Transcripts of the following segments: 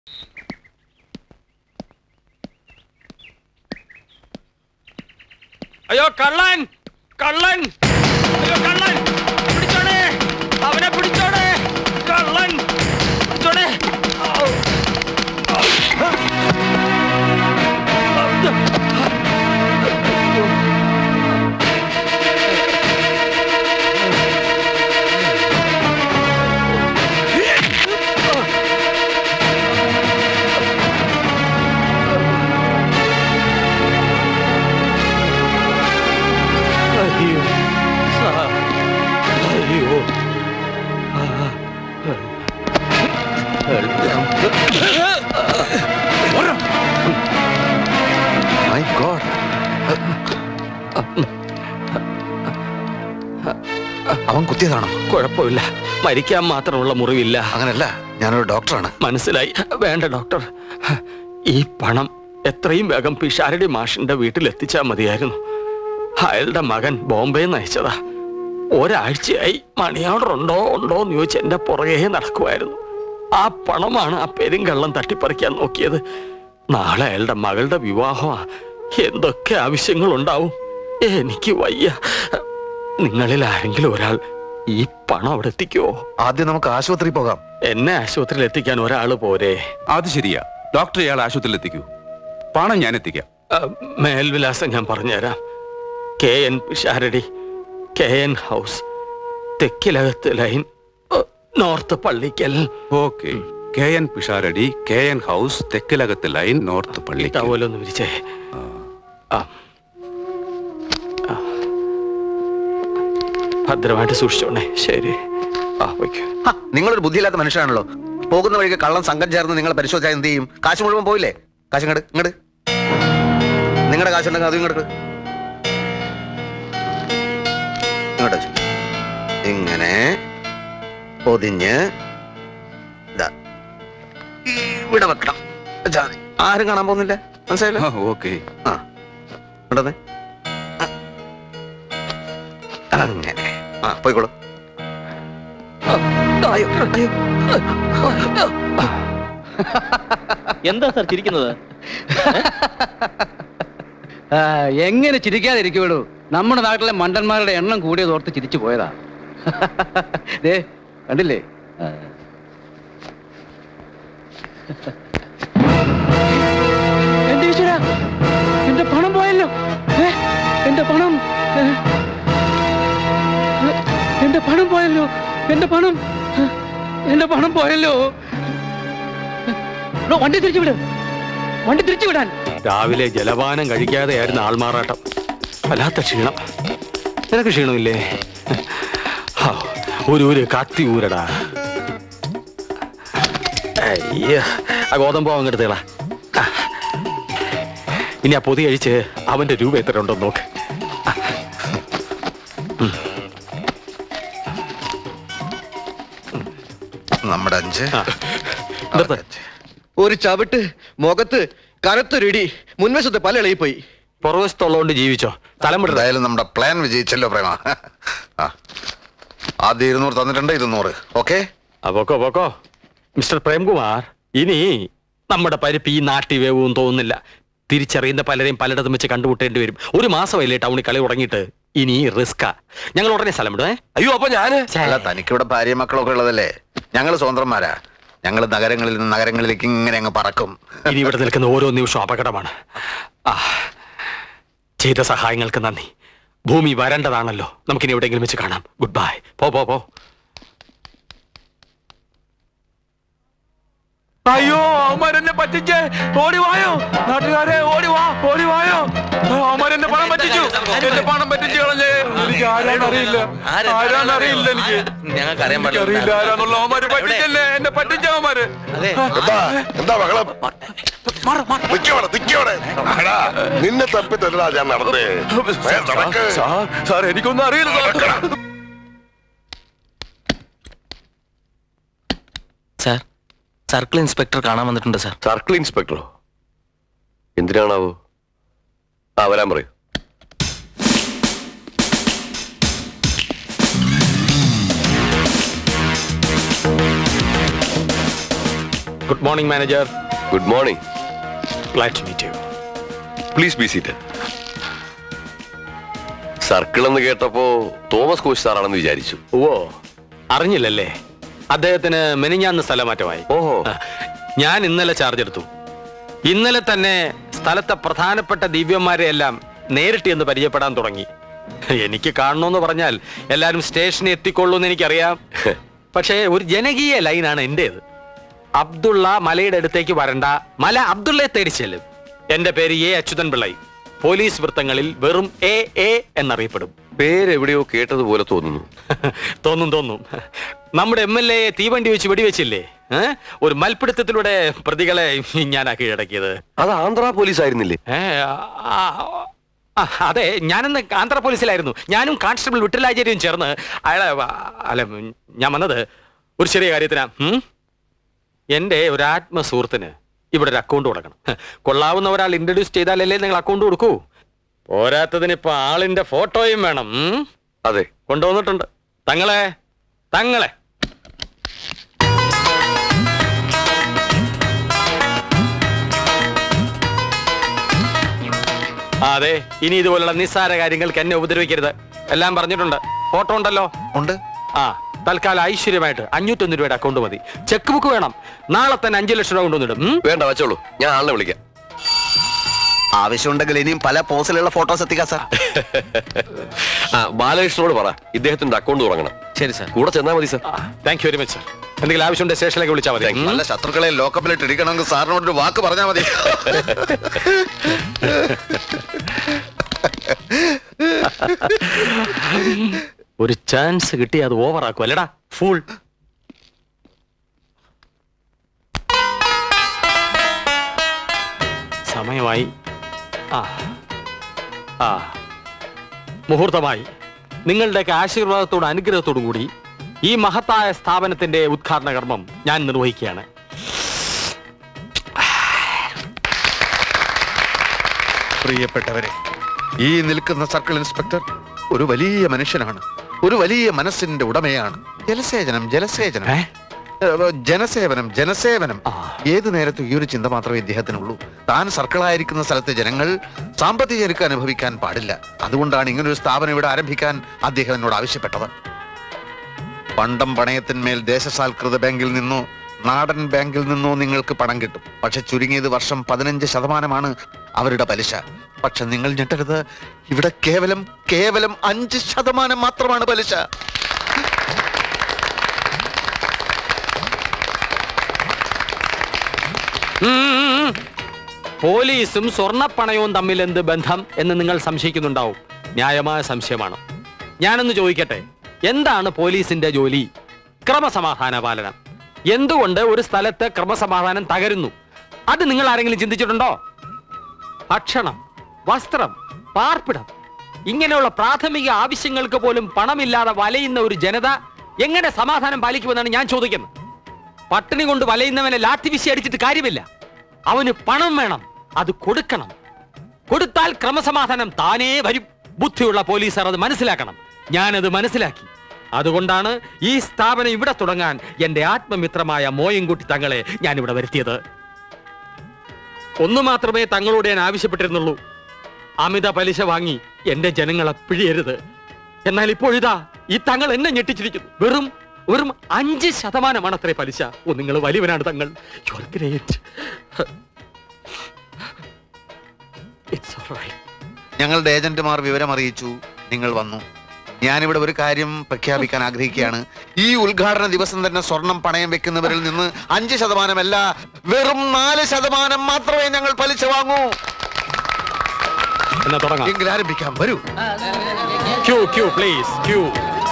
അയ്യോ കള്ളൻ കള്ളൻ അയ്യോ കള്ളൻ പിടിച്ചോടെ അവനെ പിടിച്ചോടെ കള്ളൻ പിടിച്ചോടെ ഔ. ഔ. അയ്യോ സാർ അയ്യോ ആ, മൈ ഗോഡ് അവൻ കുത്തിയതാണോ കുഴപ്പമില്ല മരിക്കാൻ മാത്രമുള്ള മുറിവില്ല അങ്ങനല്ല ഞാനൊരു ഡോക്ടറാണ് മനസ്സിലായി വേണ്ട ഡോക്ടർ ഈ പണം എത്രയും വേഗം പിഷാരടി മാഷിന്റെ വീട്ടിൽ എത്തിച്ചാൽ മതിയായിരുന്നു അയാളുടെ മകൻ ബോംബെ നയിച്ചതാ ഒരാഴ്ചയായി മണി ഓർഡർ ഉണ്ടോ ഉണ്ടോ എന്ന് ചോദിച്ച് എന്റെ പുറകെ നടക്കുമായിരുന്നു ആ പണമാണ് ആ പെരുങ്കള്ളം തട്ടിപ്പറിക്കാൻ നോക്കിയത് നാളെ അയാളുടെ മകളുടെ വിവാഹമാ എന്തൊക്കെ ആവശ്യങ്ങളുണ്ടാവും എനിക്ക് വയ്യ നിങ്ങളിൽ ആരെങ്കിലും ഒരാൾ ഈ പണം അവിടെ എത്തിക്കുവോ ആദ്യം നമുക്ക് ആശുപത്രി പോകാം എന്നെ ആശുപത്രിയിൽ എത്തിക്കാൻ ഒരാൾ പോരെ അത് ശരിയാ ഡോക്ടർ ഇയാൾ ആശുപത്രിയിൽ എത്തിക്കൂ പണം ഞാൻ എത്തിക്കാം ആ, മേൽവിലാസം ഞാൻ പറഞ്ഞുതരാം കെ എൻ പിഷാരടി കെ എൻ ഹൗസ് തെക്കിലകത്ത് ലൈൻ ആ, north Pallikkal okay K N Pisharody K N house Thekkilakath lane north Palli ടവലൊന്ന് വിരിച്ചേ ആ. ആ. ഭദ്രമായിട്ട് സൂക്ഷിച്ചോണേ ശരി ആ വയ്ക്കൂ ഹ, നിങ്ങളൊരു ബുദ്ധിയില്ലാത്ത മനുഷ്യനാണല്ലോ പോകുന്ന വഴിക്ക് കള്ളം സംഘം ചേർന്ന് നിങ്ങൾ പരിശോധിച്ചാൽ എന്ത് ചെയ്യും കാശ് മുഴുവൻ പോയില്ലേ കാശ് ഇങ്ങട് ഇങ്ങട് നിങ്ങളുടെ കാശുണ്ടെങ്കിൽ അതും ഇങ്ങോട്ട് ഇങ്ങോട്ട് വെച്ച്. ഇങ്ങനെ പൊതിഞ്ഞ് ഇതാ ഇവിടെ വെക്കണം വെച്ചാ മതി. ആരും കാണാൻ പോകുന്നില്ല മനസ്സിലായില്ലോ ഓക്കെ ആ ഉണ്ടെന്നേ അങ്ങനെ ആ പോയിക്കോളൂ അയ്യോ അയ്യോ എന്താ സാർ ചിരിക്കുന്നത് ആ, എങ്ങനെ ചിരിക്കാതിരിക്കുള്ളൂ നമ്മുടെ നാട്ടിലെ മണ്ടന്മാരുടെ എണ്ണം കൂടിയത് ഓർത്ത് ചിരിച്ചു പോയതാ ദേ കണ്ടില്ലേ ആ. എന്റെ ഈശ്വരാ, എന്റെ പണം പോയല്ലോ ഏ, എന്റെ പണം ഏ, എന്റെ പണം പോയല്ലോ എന്റെ പണം എന്റെ പണം പോയല്ലോ എടോ, വണ്ടി തിരിച്ചു വിട് വണ്ടി തിരിച്ചു വിടാൻ രാവിലെ ജലപാനം കഴിക്കാതെയായിരുന്നു ആൾമാറാട്ടം വല്ലാത്ത ക്ഷീണം നിനക്ക് ക്ഷീണമില്ലേ ഹാ, ഒരു ഒരു കത്തി ഊരടാ അയ്യ ആ ഗോതമ്പോ അങ്ങെടുത്തേളാ ഇനി ആ പൊതി കഴിച്ച് അവന്റെ രൂപ എത്ര ഉണ്ടോ നോക്ക് നമ്മുടെ അഞ്ച് നിർത്ത്. ഒരു ചവിട്ട് മുഖത്ത് കനത്തൊരിടി മുൻവശത്ത് പല ഇളകിപ്പോയി പുറവശത്തുള്ളതുകൊണ്ട് ജീവിച്ചോ തലം വിടരുത്. എന്തായാലും നമ്മുടെ പ്ലാൻ വിജയിച്ചല്ലോ പ്രേമ ആ ആദ്യം ഇരുന്നൂറ് തന്നിട്ടുണ്ട് ഇരുന്നൂറ് ഓക്കെ ആ, പൊക്കോ പൊക്കോ മിസ്റ്റർ പ്രേംകുമാർ ഇനി നമ്മുടെ പരിപ്പ് ഈ നാട്ടി വേവും തോന്നുന്നില്ല തിരിച്ചറിയുന്ന പലരെയും പലയിടത്തും വെച്ച് കണ്ടുമുട്ടേണ്ടി വരും ഒരു മാസമല്ലേ ടൗണിൽ കളി തുടങ്ങിയിട്ട് ഇനി റിസ്കാ ഞങ്ങൾ ഉടനെ സ്ഥലം വിടുവേ അയ്യോ അപ്പൊ ഞാന് അല്ല തനിക്കിവിടെ ഭാര്യ മക്കളൊക്കെ ഉള്ളതല്ലേ ഞങ്ങൾ സ്വതന്ത്രന്മാരാ ഞങ്ങൾ നഗരങ്ങളിൽ നിന്ന് നഗരങ്ങളിലേക്ക് ഇങ്ങനെ അങ്ങ് പറക്കും ഇനി ഇവിടെ നിൽക്കുന്ന ഓരോ നിമിഷവും അപകടമാണ് ആ ചെയ്ത സഹായങ്ങൾക്ക് നന്ദി ഭൂമി വരേണ്ടതാണല്ലോ നമുക്കിനി എവിടെയെങ്കിലും വെച്ച് കാണാം ഗുഡ് ബൈ പോ പോ പോ അയ്യോ അവന്മാരെന്നെ പറ്റിച്ചേ ഓടി വായോ നാട്ടുകാരെ ഓടി വാ ഓടി വായോ അവന്മാരെന്നെ പണം പറ്റിച്ചു എന്റെ പണം പറ്റിച്ചു കളഞ്ഞേ എനിക്ക് ആരാന്ന് അറിയില്ല ആരാന്ന് അറിയില്ല എനിക്ക് ഞങ്ങൾക്ക് അറിയാൻ എനിക്ക് അറിയില്ല ആരാന്നുള്ള അവന്മാര് പറ്റിച്ചല്ലേ എന്നെ പറ്റിച്ച അവന്മാര് എന്താ എന്താ മകളെ നിക്കവിടെ നിക്കവിടെ എടാ, നിന്നെ തപ്പി തരടാ ഞാൻ നടന്നേ വേഗം നടക്ക്. സാർ സാർ എനിക്കൊന്നും അറിയില്ല സാർ സാർ സർക്കിൾ ഇൻസ്പെക്ടർ കാണാൻ വന്നിട്ടുണ്ട് സാർ സർക്കിൾ ഇൻസ്പെക്ടറോ എന്തിനാണാവോ ആ വരാൻ പറയൂ good morning manager good morning glad to meet you please be seat circle എന്ന് കേട്ടപ്പോ തോമസ് കോച്ച് സാറാണെന്ന് വിചാരിച്ചു ഓ അറിഞ്ഞില്ലല്ലേ അദ്ദേഹത്തിന് മെനിഞ്ഞാന്ന് സ്ഥലമാറ്റമായി ഓഹോ ആ, ഞാൻ ഇന്നലെ ചാർജ് എടുത്തു ഇന്നലെ തന്നെ സ്ഥലത്തെ പ്രധാനപ്പെട്ട ദിവ്യന്മാരെ എല്ലാം നേരിട്ട് എന്ന് പരിചയപ്പെടാൻ തുടങ്ങി എനിക്ക് കാണണമെന്ന് പറഞ്ഞാൽ എല്ലാവരും സ്റ്റേഷനിൽ എത്തിക്കൊള്ളൂന്ന് എനിക്കറിയാം പക്ഷേ ഒരു ജനകീയ ലൈനാണ് എന്റേത് അബ്ദുള്ള മലയുടെ അടുത്തേക്ക് വരണ്ട മല അബ്ദുള്ളയെ തേടി ചെല്ലും എന്റെ പേര് എ അച്യുതൻ പിള്ളൈ പോലീസ് വൃത്തങ്ങളിൽ വെറും എ എ എന്നറിയപ്പെടും പേരെവിടെയോ കേട്ടതുപോലെ തോന്നുന്നു തോന്നും തോന്നും നമ്മുടെ എം എൽ എ തീവണ്ടി വെച്ച് വെടിവെച്ചില്ലേ ഏ? ഒരു മൽപ്പിടുത്തത്തിലൂടെ പ്രതികളെ ഞാനാ കീഴടക്കിയത് അത് ആന്ധ്ര പോലീസ് ആയിരുന്നില്ലേ ഏ, ആ, ആ, അതെ ഞാനിന്ന് ആന്ധ്ര പോലീസിലായിരുന്നു ഞാനും കോൺസ്റ്റബിൾ വിട്ടലാചാര്യയും ചേർന്ന് അയാളെ വ- അല്ല ഞാൻ വന്നത് ഒരു ചെറിയ കാര്യത്തിനാ ഉം? എന്റെ ഒരു ആത്മ സുഹൃത്തിന് ഇവിടെ ഒരു അക്കൗണ്ട് കൊടുക്കണം കൊള്ളാവുന്ന ഒരാൾ ഇൻട്രൊഡ്യൂസ് ചെയ്താലല്ലേ നിങ്ങൾ അക്കൗണ്ട് കൊടുക്കൂ പോരാത്തതിന് ഇപ്പൊ ആളിന്റെ ഫോട്ടോയും വേണം ഉം? അതെ കൊണ്ടുവന്നിട്ടുണ്ട് തങ്ങളെ തങ്ങളെ ആ, അതെ ഇനി ഇതുപോലുള്ള നിസ്സാര കാര്യങ്ങൾക്ക് എന്നെ ഉപദ്രവിക്കരുത് എല്ലാം പറഞ്ഞിട്ടുണ്ട് ഫോട്ടോ ഉണ്ടല്ലോ ഉണ്ട് ആ തൽക്കാലം ഐശ്വര്യമായിട്ട് അഞ്ഞൂറ്റൊന്ന് രൂപയുടെ അക്കൗണ്ട് മതി ചെക്ക് ബുക്ക് വേണം നാളെ തന്നെ അഞ്ചു ലക്ഷം രൂപ കൊണ്ടുവന്നിടും ഉം? വേണ്ട വെച്ചോളൂ ഞാൻ ആളിനെ വിളിക്കാം ആവശ്യമുണ്ടെങ്കിൽ ഇനിയും പല പോസിലുള്ള ഫോട്ടോസ് എത്തിക്കാം സാർ ആ ബാലകൃഷ്ണനോട് പറ ഇദ്ദേഹത്തിന്റെ അക്കൗണ്ട് തുടങ്ങണം ശരി സാർ കൂടെ ചെന്നാ മതി സർ ആ, thank you very much sir എന്തെങ്കിലും ആവശ്യമുണ്ട് സ്റ്റേഷനിലേക്ക് വിളിച്ചാൽ മതി ഉം? നല്ല ശത്രുക്കളെ ലോക്കപ്പിലിട്ട് ഇരിക്കണമെങ്കിൽ സാറിനോട് ഒരു വാക്ക് പറഞ്ഞാൽ മതി ഒരു ചാൻസ് കിട്ടി അത് ഓവർ ആക്കും അല്ലടാ ഫുൾ സമയമായി ആ ആ മുഹൂർത്തമായി നിങ്ങളുടെയൊക്കെ ആശീർവാദത്തോടും അനുഗ്രഹത്തോടും കൂടി ഈ മഹത്തായ സ്ഥാപനത്തിന്റെ ഉദ്ഘാടന കർമ്മം ഞാൻ നിർവഹിക്കുകയാണ് പ്രിയപ്പെട്ടവരെ ഈ നിൽക്കുന്ന സർക്കിൾ ഇൻസ്പെക്ടർ ഒരു വലിയ മനുഷ്യനാണ് ഒരു വലിയ മനസ്സിന്റെ ഉടമയാണ് ജലസേചനം ജലസേചനം ഏ? ഏ, ജനസേവനം ജനസേവനം ആ. ഏത് നേരത്തും ഈ ഒരു ചിന്ത മാത്രമേ ഇദ്ദേഹത്തിനുള്ളൂ താൻ സർക്കിളായിരിക്കുന്ന സ്ഥലത്തെ ജനങ്ങൾ സാമ്പത്തിക ഞെരുക്ക് അനുഭവിക്കാൻ പാടില്ല അതുകൊണ്ടാണ് ഇങ്ങനൊരു സ്ഥാപനം ഇവിടെ ആരംഭിക്കാൻ അദ്ദേഹം എന്നോട് ആവശ്യപ്പെട്ടത് പണ്ടം പണയത്തിന്മേൽ ദേശസാൽകൃത ബാങ്കിൽ നിന്നോ നാടൻ ബാങ്കിൽ നിന്നോ നിങ്ങൾക്ക് പണം കിട്ടും പക്ഷെ ചുരുങ്ങിയത് വർഷം പതിനഞ്ച് ശതമാനമാണ് അവരുടെ പലിശ പക്ഷെ നിങ്ങൾ ഞെട്ടരുത് ഇവിടെ കേവലം കേവലം അഞ്ച് ശതമാനം മാത്രമാണ് പലിശ ഉം. പോലീസും സ്വർണ്ണപ്പണയവും തമ്മിൽ എന്ത് ബന്ധം എന്ന് നിങ്ങൾ സംശയിക്കുന്നുണ്ടാവും ന്യായമായ സംശയമാണ് ഞാനൊന്ന് ചോദിക്കട്ടെ എന്താണ് പോലീസിന്റെ ജോലി ക്രമസമാധാന പാലനം എന്തുകൊണ്ട് ഒരു സ്ഥലത്ത് ക്രമസമാധാനം തകരുന്നു അത് നിങ്ങൾ ആരെങ്കിലും ചിന്തിച്ചിട്ടുണ്ടോ ഭക്ഷണം വസ്ത്രം പാർപ്പിടം ഇങ്ങനെയുള്ള പ്രാഥമിക ആവശ്യങ്ങൾക്ക് പോലും പണമില്ലാതെ വലയുന്ന ഒരു ജനത എങ്ങനെ സമാധാനം പാലിക്കുമെന്നാണ് ഞാൻ ചോദിക്കുന്നത് പട്ടിണി കൊണ്ട് വലയുന്നവനെ ലാത്തി വീശി അടിച്ചിട്ട് കാര്യമില്ല അവന് പണം വേണം അത് കൊടുക്കണം കൊടുത്താൽ ക്രമസമാധാനം താനേ വരും ബുദ്ധിയുള്ള പോലീസർ അത് മനസ്സിലാക്കണം ഞാനത് മനസ്സിലാക്കി അതുകൊണ്ടാണ് ഈ സ്ഥാപനം ഇവിടെ തുടങ്ങാൻ എന്റെ ആത്മമിത്രമായ മോയൻകുട്ടി തങ്ങളെ ഞാൻ ഇവിടെ വരുത്തിയത് ഒന്നു മാത്രമേ തങ്ങളോട് ഞാൻ ആവശ്യപ്പെട്ടിരുന്നുള്ളൂ അമിത പലിശ വാങ്ങി എന്റെ ജനങ്ങളെ പിഴിയരുത് എന്നാൽ ഇപ്പോഴിതാ ഈ തങ്ങൾ എന്നെ ഞെട്ടിച്ചിരിക്കുന്നു വെറും വെറും അഞ്ച് ശതമാനമാണ് അത്രേ പലിശ ഓ നിങ്ങൾ വലിയവനാണ് തങ്ങൾ you are great it's alright ഞങ്ങളുടെ ഏജന്റുമാർ വിവരം അറിയിച്ചു നിങ്ങൾ വന്നു ഞാനിവിടെ ഒരു കാര്യം പ്രഖ്യാപിക്കാൻ ആഗ്രഹിക്കുകയാണ് ഈ ഉദ്ഘാടന ദിവസം തന്നെ സ്വർണം പണയം വെക്കുന്നവരിൽ നിന്ന് അഞ്ച് ശതമാനമല്ല വെറും നാല് ശതമാനം മാത്രമേ ഞങ്ങൾ പലിശ വാങ്ങൂ എന്നാ തുടങ്ങാം എങ്കിൽ ആരംഭിക്കാം വരൂ ക്യൂ ക്യൂ പ്ലീസ് ക്യൂ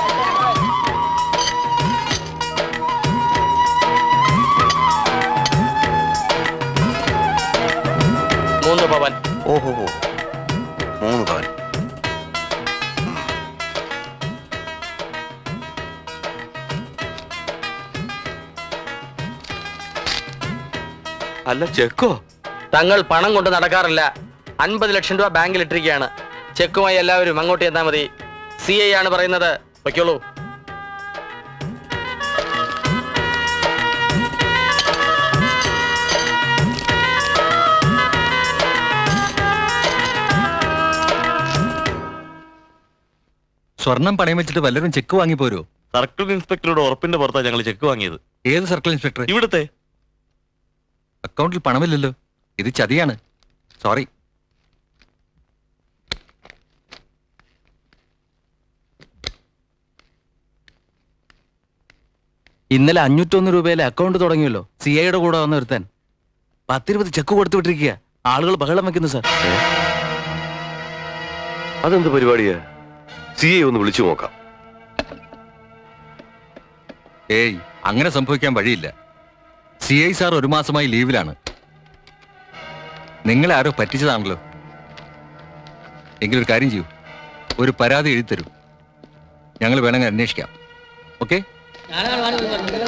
മൂന്ന് പവൻ ഓഹോ മൂന്ന് പവൻ അല്ല ചെക്കോ തങ്ങൾ പണം കൊണ്ട് നടക്കാറില്ല അൻപത് ലക്ഷം രൂപ ബാങ്കിൽ ഇട്ടിരിക്കുകയാണ് ചെക്കുമായി എല്ലാവരും അങ്ങോട്ട് ചെന്നാൽ മതി സി ഐ ആണ് പറയുന്നത് വയ്ക്കോളൂ സ്വർണം പണയം വെച്ചിട്ട് വല്ലവരും ചെക്ക് വാങ്ങി പോരോ സർക്കിൾ ഇൻസ്പെക്ടറുടെ ഉറപ്പിന്റെ പുറത്താണ് ഞങ്ങൾ ചെക്ക് വാങ്ങിയത് ഏത് സർക്കിൾ ഇൻസ്പെക്ടർ ഇവിടുത്തെ അക്കൗണ്ടിൽ പണമില്ലല്ലോ ഇത് ചതിയാണ് സോറി ഇന്നലെ അഞ്ഞൂറ്റൊന്ന് രൂപയിലെ അക്കൗണ്ട് തുടങ്ങിയല്ലോ സി ഐയുടെ കൂടെ വന്ന് ഒരുത്താൻ പത്തിരുപത് ചെക്ക് കൊടുത്തു വിട്ടിരിക്കുക ആളുകൾ ബഹളം വെക്കുന്നു സാർ അതെന്ത് പരിപാടിയാ സി ഐ ഒന്ന് വിളിച്ചു നോക്കാം ഏയ് അങ്ങനെ സംഭവിക്കാൻ വഴിയില്ല സി ഐ സാർ ഒരു മാസമായി ലീവിലാണ് നിങ്ങളെ ആരോ പറ്റിച്ചതാണല്ലോ എങ്കിലൊരു കാര്യം ചെയ്യൂ ഒരു പരാതി എഴുതി തരൂ ഞങ്ങൾ വേണമെങ്കിൽ അന്വേഷിക്കാം ഓക്കെ